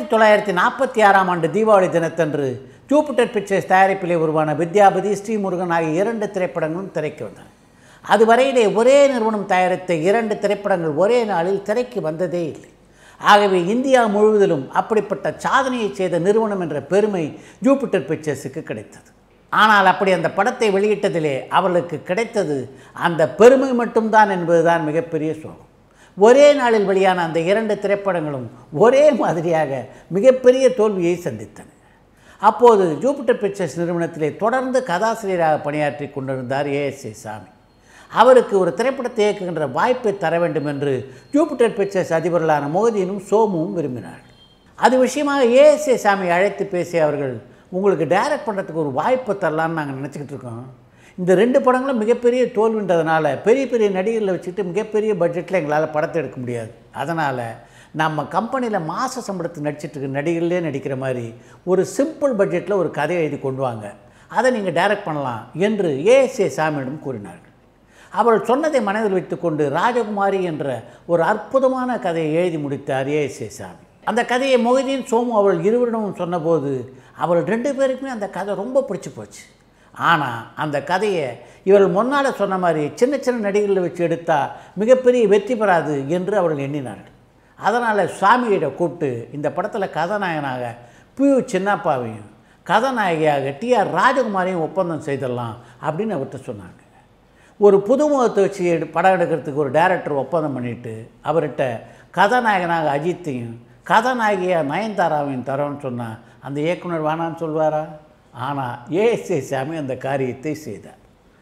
தொள்ளாயிரத்தி நாற்பத்தி ஆறாம் ஆண்டு தீபாவளி தினத்தன்று ஜூபிட்டர் பிக்சர்ஸ் தயாரிப்பிலே உருவான வித்யாபதி ஸ்ரீமுருகன் ஆகிய இரண்டு திரைப்படங்களும் திரைக்கு வந்தன அதுவரையிலே ஒரே நிறுவனம் தயாரித்த இரண்டு திரைப்படங்கள் ஒரே நாளில் திரைக்கு வந்ததே இல்லை ஆகவே இந்தியா முழுவதிலும் அப்படிப்பட்ட சாதனையை செய்த நிறுவனம் என்ற பெருமை ஜூபிட்டர் பிக்சர்ஸுக்கு கிடைத்தது ஆனால் அப்படி அந்த படத்தை வெளியிட்டதிலே அவர்களுக்கு கிடைத்தது அந்த பெருமை மட்டும்தான் என்பதுதான் மிகப்பெரிய சோகம் ஒரே நாளில் வெளியான அந்த இரண்டு திரைப்படங்களும் ஒரே மாதிரியாக மிகப்பெரிய தோல்வியை சந்தித்தன அப்போது ஜூபிட்டர் பிக்சர்ஸ் நிறுவனத்திலே தொடர்ந்து கதாசிரியராக பணியாற்றி கொண்டிருந்தார் ஏஎஸ்ஏ சாமி அவருக்கு ஒரு திரைப்படத்தை இயக்குகின்ற வாய்ப்பை தர வேண்டும் என்று ஜூபிட்டர் பிக்சர்ஸ் அதிபர்களான மோதினும் சோமுவும் விரும்பினார்கள் அது விஷயமாக ஏஎஸ்ஏ சாமி அழைத்து பேசிய அவர்கள் உங்களுக்கு டைரக்ட் பண்ணுறதுக்கு ஒரு வாய்ப்பு தரலான்னு நாங்கள் நினச்சிக்கிட்டு இருக்கோம் இந்த ரெண்டு படங்களும் மிகப்பெரிய தோல்வின்றதுனால பெரிய பெரிய நடிகர்களை வச்சுட்டு மிகப்பெரிய பட்ஜெட்டில் எங்களால் படத்தை எடுக்க முடியாது அதனால் நம்ம கம்பெனியில் மாத சம்பளத்துக்கு நடிச்சிட்டு இருக்க நடிகர்களே நடிக்கிற மாதிரி ஒரு சிம்பிள் பட்ஜெட்டில் ஒரு கதையை எழுதி கொண்டு வாங்க அதை நீங்கள் டைரக்ட் பண்ணலாம் என்று ஏஎஸ்ஏ சாமியிடம் கூறினார்கள் அவள் சொன்னதை மனதில் வைத்துக்கொண்டு ராஜகுமாரி என்ற ஒரு அற்புதமான கதையை எழுதி முடித்தார் ஏஎஸ்ஏ சாமி அந்த கதையை மொஹிதீன் சோமு அவள் இருவரிடமும் சொன்னபோது அவள் ரெண்டு பேருக்குமே அந்த கதை ரொம்ப பிடிச்சி போச்சு ஆனால் அந்த கதையை இவள் முன்னால் சொன்ன மாதிரி சின்ன சின்ன நடிகர்களை வச்சு எடுத்தால் மிகப்பெரிய வெற்றி பெறாது என்று அவர்கள் எண்ணினார்கள் அதனால் சுவாமியிடம் கூப்பிட்டு இந்த படத்தில் கதாநாயகனாக பியு சின்னப்பாவையும் கதாநாயகியாக டிஆர் ராஜகுமாரையும் ஒப்பந்தம் செய்திடலாம் அப்படின்னு அவர்கிட்ட சொன்னாங்க ஒரு புதுமுகத்தை வச்சு எடு படம் எடுக்கிறதுக்கு ஒரு டைரக்டர் ஒப்பந்தம் பண்ணிட்டு அவர்கிட்ட கதாநாயகனாக அஜித்தையும் கதாநாயகியாக நயன்தாராவையும் தரோன்னு சொன்னால் அந்த இயக்குனர் வேணான்னு சொல்வாரா ஆனால் ஏஎஸ்ஏ சாமி அந்த காரியத்தை செய்தார்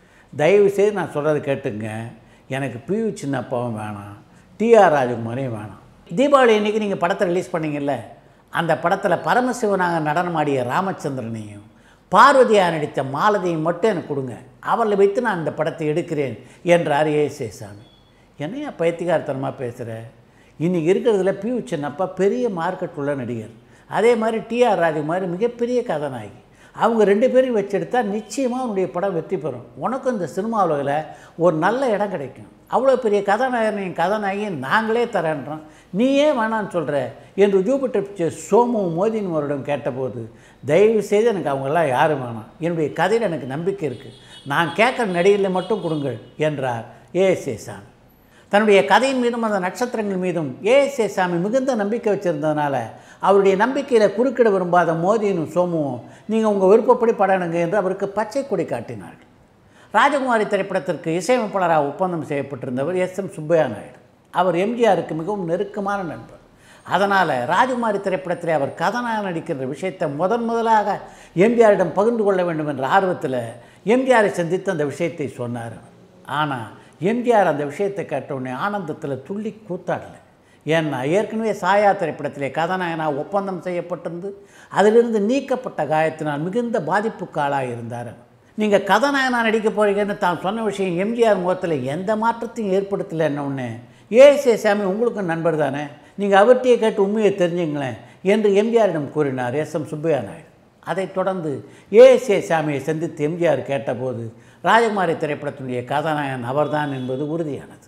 தயவு செய்து நான் சொல்கிறத கேட்டுங்க எனக்கு பியு சின்னப்பாவும் வேணாம் டிஆர் ராஜகுமாரையும் வேணாம் தீபாவளி அன்றைக்கி நீங்கள் படத்தை ரிலீஸ் பண்ணீங்கல்ல அந்த படத்தில் பரமசிவனாக நடனமாடிய ராமச்சந்திரனையும் பார்வதியா நடித்த மாலதியும் மட்டும் எனக்கு கொடுங்க அவளை வைத்து நான் இந்த படத்தை எடுக்கிறேன் என்றார் ஏஎஸ்ஏ சாமி என்னையா பைத்தியகாரத்தனமாக பேசுகிற இன்றைக்கி இருக்கிறதுல பியூ சின்னப்பா பெரிய மார்க்கெட் உள்ள நடிகர் அதே மாதிரி டிஆர் ராஜகுமாரி மிகப்பெரிய கதாநாயகி அவங்க ரெண்டு பேரையும் வச்செடுத்தா நிச்சயமாக உன்னுடைய படம் வெற்றி பெறும் உனக்கும் இந்த சினிமா உலகில் ஒரு நல்ல இடம் கிடைக்கும் அவ்வளோ பெரிய கதாநாயகனையும் கதாநாயகியும் நாங்களே தரேன்றோம் நீ ஏன் வேணான்னு சொல்கிற என்று ஜூபிட்டர் பிக்சர்ஸ் சோமுவும் மோதின் அவரிடம் கேட்டபோது தயவு செய்து எனக்கு அவங்கெல்லாம் யாரும் வேணாம் என்னுடைய கதையில் எனக்கு நம்பிக்கை இருக்குது நான் கேட்குற நடிகர்களை மட்டும் கொடுங்கள் என்றார் ஏஎஸ்ஏ சாமி தன்னுடைய கதையின் மீதும் அந்த நட்சத்திரங்கள் மீதும் ஏஎஸ்ஏ சாமி மிகுந்த நம்பிக்கை வச்சுருந்ததுனால அவருடைய நம்பிக்கையில் குறுக்கிட விரும்பாத மோதியும் சோமுவும் நீங்கள் உங்கள் விருப்பப்படி படணுங்க என்று அவருக்கு பச்சை கொடி காட்டினார்கள் ராஜகுமாரி திரைப்படத்திற்கு இசையமைப்பாளராக ஒப்பந்தம் செய்யப்பட்டிருந்தவர் எஸ் எம் சுப்பையா நாயுடு அவர் எம்ஜிஆருக்கு மிகவும் நெருக்கமான நண்பர் அதனால் ராஜகுமாரி திரைப்படத்திலே அவர் கதாநாயகன் நடிக்கின்ற விஷயத்தை முதன் முதலாக எம்ஜிஆரிடம் பகிர்ந்து கொள்ள வேண்டும் என்ற ஆர்வத்தில் எம்ஜிஆரை சந்தித்து அந்த விஷயத்தை சொன்னார் ஆனால் எம்ஜிஆர் அந்த விஷயத்தை கேட்டவுடனே ஆனந்தத்தில் துள்ளி கூத்தாடலை ஏன்னா ஏற்கனவே சாயா திரைப்படத்திலே கதாநாயகனாக ஒப்பந்தம் செய்யப்பட்டிருந்து அதிலிருந்து நீக்கப்பட்ட காயத்தினால் மிகுந்த பாதிப்புக்கு ஆளாக இருந்தார் அவர். நீங்கள் கதாநாயகனாக நடிக்க போறீங்கன்னு தான் சொன்ன விஷயம் எம்ஜிஆர் முகத்தில் எந்த மாற்றத்தையும் ஏற்படுத்தலைன்ன உடனே ஏஎஸ்ஏ சாமி உங்களுக்கும் நண்பர் தானே நீங்கள் அவர்கிட்டயே கேட்டு உண்மையை தெரிஞ்சுங்களேன் என்று எம்ஜிஆரிடம் கூறினார் எஸ் எம் சுப்பையா நாயுடு அதைத் தொடர்ந்து ஏஎஸ்ஏ சாமியை சந்தித்து எம்ஜிஆர் கேட்டபோது ராஜகுமாரி திரைப்படத்தினுடைய கதாநாயகன் அவர்தான் என்பது உறுதியானது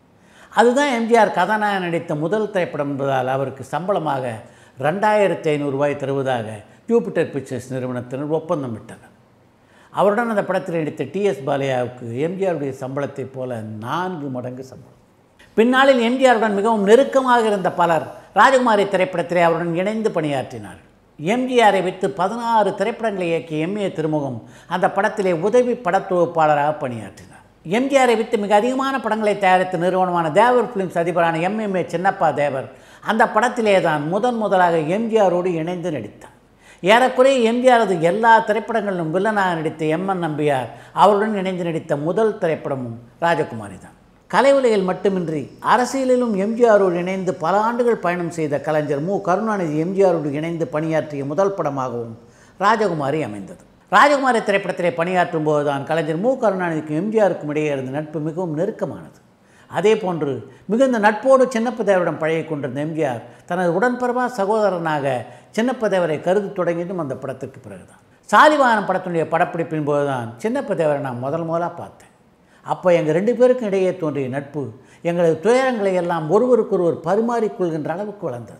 அதுதான் எம்ஜிஆர் கதாநாயகன் நடித்த முதல் திரைப்படம் என்பதால் அவருக்கு சம்பளமாக ரெண்டாயிரத்தி ஐநூறு ரூபாய் தருவதாக ஜூபிட்டர் பிக்சர்ஸ் நிறுவனத்தினர் ஒப்பந்தம் விட்டனர் அவருடன் அந்த படத்தில் நடித்த டிஎஸ் பாலையாவுக்கு எம்ஜிஆருடைய சம்பளத்தைப் போல நான்கு மடங்கு சம்பளம் பின்னாளில் எம்ஜிஆருடன் மிகவும் நெருக்கமாக இருந்த பலர் ராஜகுமாரி திரைப்படத்திலே அவருடன் இணைந்து பணியாற்றினார் எம்ஜிஆரை வைத்து பதினாறு திரைப்படங்களை இயக்கிய எம்ஏ திருமுகம் அந்த படத்திலே உதவி படத்தொகுப்பாளராக பணியாற்றினார் எம்ஜிஆரை வைத்து மிக அதிகமான படங்களை தயாரித்த நிறுவனமான தேவர் ஃபிலிம்ஸ் அதிபரான எம்எம்ஏ சின்னப்பா தேவர் அந்த படத்திலே தான் முதன் முதலாக எம்ஜிஆரோடு இணைந்து நடித்தார் ஏறக்குறைய எம்ஜிஆரது எல்லா திரைப்படங்களிலும் வில்லனாக நடித்த எம்என் நம்பியார் அவருடன் இணைந்து நடித்த முதல் திரைப்படமும் ராஜகுமாரி தான் கலை உலகில் மட்டுமின்றி அரசியலிலும் எம்ஜிஆரோடு இணைந்து பல ஆண்டுகள் பயணம் செய்த கலைஞர் மு கருணாநிதி எம்ஜிஆரோடு இணைந்து பணியாற்றிய முதல் படமாகவும் ராஜகுமாரி அமைந்தது ராஜகுமாரி திரைப்படத்திலே பணியாற்றும் போதுதான் கலைஞர் மு கருணாநிதிக்கும் எம்ஜிஆருக்கும் இடையே இருந்த நட்பு மிகவும் நெருக்கமானது அதே போன்று மிகுந்த நட்போடு சின்னப்பதேவரிடம் பழகி கொண்டிருந்த எம்ஜிஆர் தனது உடன்பிறவா சகோதரனாக சின்னப்பதேவரை கருதி தொடங்கியதும் அந்த படத்துக்கு பிறகுதான் சாலிவாகனம் படத்தினுடைய படப்பிடிப்பின் போதுதான் சின்னப்பதேவரை நான் முதல் முதலாக பார்த்தேன் அப்போ எங்கள் ரெண்டு பேருக்கும் இடையே தோன்றிய நட்பு எங்களது துயரங்களை எல்லாம் ஒருவருக்கொருவர் பரிமாறிக்கொள்கின்ற அளவுக்கு வளர்ந்தது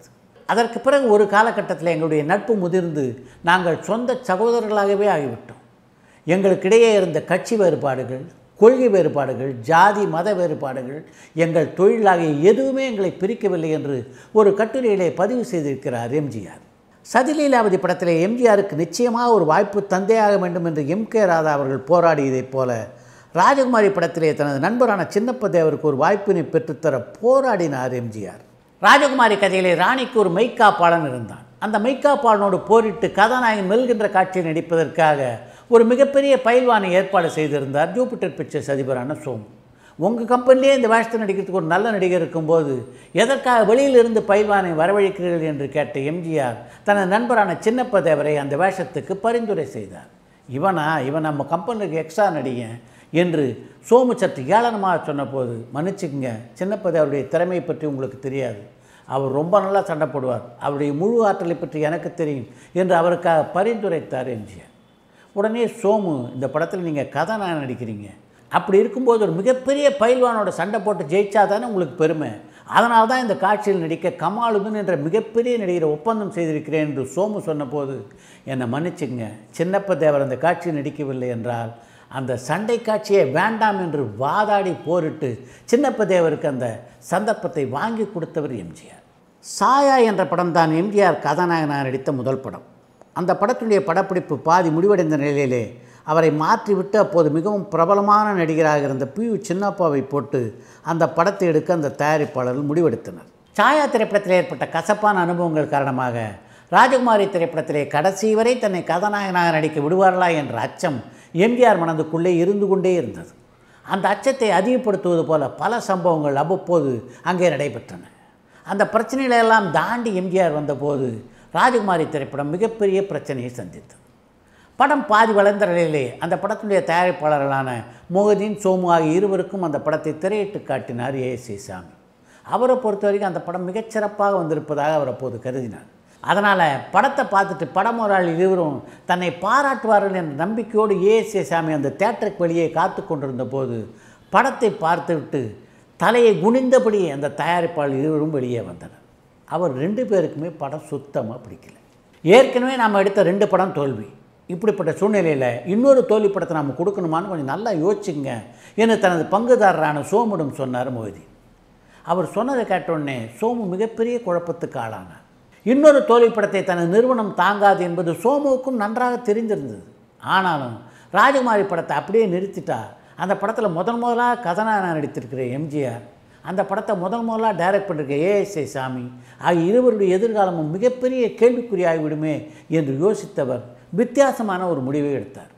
அதற்கு பிறகு ஒரு காலகட்டத்தில் எங்களுடைய நட்பு முதிர்ந்து நாங்கள் சொந்த சகோதரர்களாகவே ஆகிவிட்டோம் எங்களுக்கிடையே இருந்த கட்சி வேறுபாடுகள் கொள்கை வேறுபாடுகள் ஜாதி மத வேறுபாடுகள் எங்கள் தொழிலாகிய எதுவுமே எங்களை பிரிக்கவில்லை என்று ஒரு கட்டுரையிலே பதிவு செய்திருக்கிறார் எம்ஜிஆர் சதிலீலாவதி படத்திலே எம்ஜிஆருக்கு நிச்சயமாக ஒரு வாய்ப்பு தந்தையாக வேண்டும் என்று எம் கே ராதா அவர்கள் போராடியதைப் போல ராஜகுமாரி படத்திலே தனது நண்பரான சின்னப்ப தேவருக்கு ஒரு வாய்ப்பினை பெற்றுத்தர போராடினார் எம்ஜிஆர் ராஜகுமாரி கதையிலே ராணிக்கு ஒரு மெய்க்காப்பாளன் இருந்தான் அந்த மெய்க்காப்பாளனோடு போரிட்டு கதாநாயகன் மெல்கின்ற காட்சியை நடிப்பதற்காக ஒரு மிகப்பெரிய பயில்வானை ஏற்பாடு செய்திருந்தார் ஜூபிட்டர் பிக்சர்ஸ் அதிபரான சோமு உங்கள் கம்பெனிலே இந்த வேஷத்தை நடிக்கிறதுக்கு ஒரு நல்ல நடிகர் இருக்கும்போது எதற்காக வெளியிலிருந்து பயில்வானை வரவழைக்கிறீர்கள் என்று கேட்ட எம்ஜிஆர் தனது நண்பரான சின்னப்ப தேவரை அந்த வேஷத்துக்கு பரிந்துரை செய்தார் இவனா இவன் நம்ம கம்பெனிக்கு எக்ஸ்ட்ரா நடிகன் என்று சோமு சற்று ஏளனமாக சொன்னபோது மன்னிச்சுக்குங்க சின்னப்ப தேவருடைய திறமையை பற்றி உங்களுக்கு தெரியாது அவர் ரொம்ப நல்லா சண்டை போடுவார் அவருடைய முழு ஆற்றலை பற்றி எனக்கு தெரியும் என்று அவருக்காக பரிந்துரைத்தார் எம்ஜிஆர் உடனே சோமு இந்த படத்தில் நீங்கள் கதாநாயகன் நடிக்கிறீங்க அப்படி இருக்கும்போது ஒரு மிகப்பெரிய பயில்வானோட சண்டை போட்டு ஜெயிச்சா தானே உங்களுக்கு பெருமை அதனால தான் இந்த காட்சியில் நடிக்க கமாலுதன் என்ற மிகப்பெரிய நடிகரை ஒப்பந்தம் செய்திருக்கிறேன் என்று சோமு சொன்னபோது என்னை மன்னிச்சுங்க சின்னப்ப தேவர் அந்த காட்சியில் நடிக்கவில்லை என்றால் அந்த சண்டை காட்சியை வேண்டாம் என்று வாதாடி போரிட்டு சின்னப்ப தேவருக்கு அந்த சந்தர்ப்பத்தை வாங்கி கொடுத்தவர் எம்ஜிஆர் சாயா என்ற படம் தான் எம்ஜிஆர் கதாநாயகனாக நடித்த முதல் படம் அந்த படத்துடைய படப்பிடிப்பு பாதி முடிவடைந்த நிலையிலே அவரை மாற்றிவிட்டு அப்போது மிகவும் பிரபலமான நடிகராக இருந்த பி யு சின்னப்பாவை போட்டு அந்த படத்தை எடுக்க அந்த தயாரிப்பாளர்கள் முடிவெடுத்தனர் சாயா திரைப்படத்தில் ஏற்பட்ட கசப்பான அனுபவங்கள் காரணமாக ராஜகுமாரி திரைப்படத்திலே கடைசி வரை தன்னை கதாநாயகனாக நடிக்க விடுவார்களா என்ற அச்சம் எம்ஜிஆர் மனதுக்குள்ளே இருந்து கொண்டே இருந்தது அந்த அச்சத்தை அதிகப்படுத்துவது போல பல சம்பவங்கள் அவ்வப்போது அங்கே நடைபெற்றன அந்த பிரச்சனைகளெல்லாம் தாண்டி எம்ஜிஆர் வந்தபோது ராஜகுமாரி திரைப்படம் மிகப்பெரிய பிரச்சனையை சந்தித்தது படம் பாதி வளர்ந்த நிலையிலே அந்த படத்தினுடைய தயாரிப்பாளர்களான மோகதீன் சோமு ஆகிய இருவருக்கும் அந்த படத்தை திரையிட்டு காட்டினார் ஏஎஸ்சி சாமி அவரை பொறுத்த வரைக்கும் அந்த படம் மிகச்சிறப்பாக வந்திருப்பதாக அவர் அப்போது கருதினார் அதனால் படத்தை பார்த்துட்டு படமொராள் இருவரும் தன்னை பாராட்டுவார்கள் என்ற நம்பிக்கையோடு ஏஎஸ்ஏ சாமி அந்த தேட்டருக்கு வெளியே காத்து கொண்டிருந்த போது படத்தை பார்த்துவிட்டு தலையை குனிந்தபடி அந்த தயாரிப்பாளர் இருவரும் வெளியே வந்தனர் அவர் ரெண்டு பேருக்குமே படம் சுத்தமாக பிடிக்கல ஏற்கனவே நாம் எடுத்த ரெண்டு படம் தோல்வி இப்படிப்பட்ட சூழ்நிலையில் இன்னொரு தோல்வி படத்தை நாம் கொடுக்கணுமான்னு கொஞ்சம் நல்லா யோசிச்சுங்க என்று தனது பங்குதாரரான சோமுடன் சொன்னார் மோதி அவர் சொன்னதை கேட்டவுடனே சோமு மிகப்பெரிய குழப்பத்துக்கு ஆளானார் இன்னொரு தோல்வி படத்தை தனது நிறுவனம் தாங்காது என்பது சோமுவுக்கும் நன்றாக தெரிந்திருந்தது ஆனாலும் ராஜகுமாரி படத்தை அப்படியே நிறுத்திட்டா அந்த படத்தில் முதன் முதலாக கதாநாயகனாக நடித்திருக்கிற எம்ஜிஆர் அந்த படத்தை முதல் முதலாக டைரக்ட் பண்ணிருக்க ஏஎஸ்ஐ சாமி ஆகிய இருவருடைய எதிர்காலமும் மிகப்பெரிய கேள்விக்குறியாகிவிடுமே என்று யோசித்தவர் வித்தியாசமான ஒரு முடிவை எடுத்தார்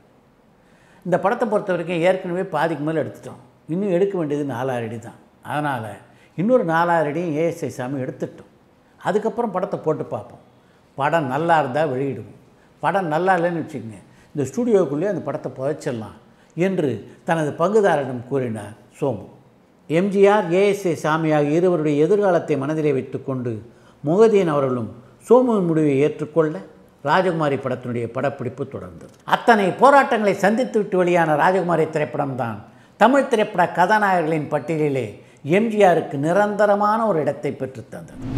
இந்த படத்தை பொறுத்த வரைக்கும் ஏற்கனவே பாதிக்கு மேலே எடுத்துட்டோம் இன்னும் எடுக்க வேண்டியது நாலாயிரம் அடி தான் அதனால் இன்னொரு நாலாயிரம் அடியும் ஏஎஸ்ஐ சாமி எடுத்துட்டோம் அதுக்கப்புறம் படத்தை போட்டு பார்ப்போம் படம் நல்லா இருந்தால் வெளியிடுவோம் படம் நல்லா இல்லைன்னு வச்சுக்கோங்க இந்த ஸ்டூடியோக்குள்ளேயே அந்த படத்தை புதைச்சிடலாம் என்று தனது பங்குதாரரிடம் கூறினார் சோமு எம்ஜிஆர் ஏஎஸ்ஏ சாமி ஆகிய இருவருடைய எதிர்காலத்தை மனதிலே வைத்துக்கொண்டு முகதீன் அவர்களும் சோமுவின் முடிவை ஏற்றுக்கொள்ள ராஜகுமாரி படத்தினுடைய படப்பிடிப்பு தொடர்ந்தது அத்தனை போராட்டங்களை சந்தித்துவிட்டு வெளியான ராஜகுமாரி திரைப்படம்தான் தமிழ் திரைப்பட கதாநாயகர்களின் பட்டியலிலே எம்ஜிஆருக்கு நிரந்தரமான ஒரு இடத்தை பெற்றுத் தந்தது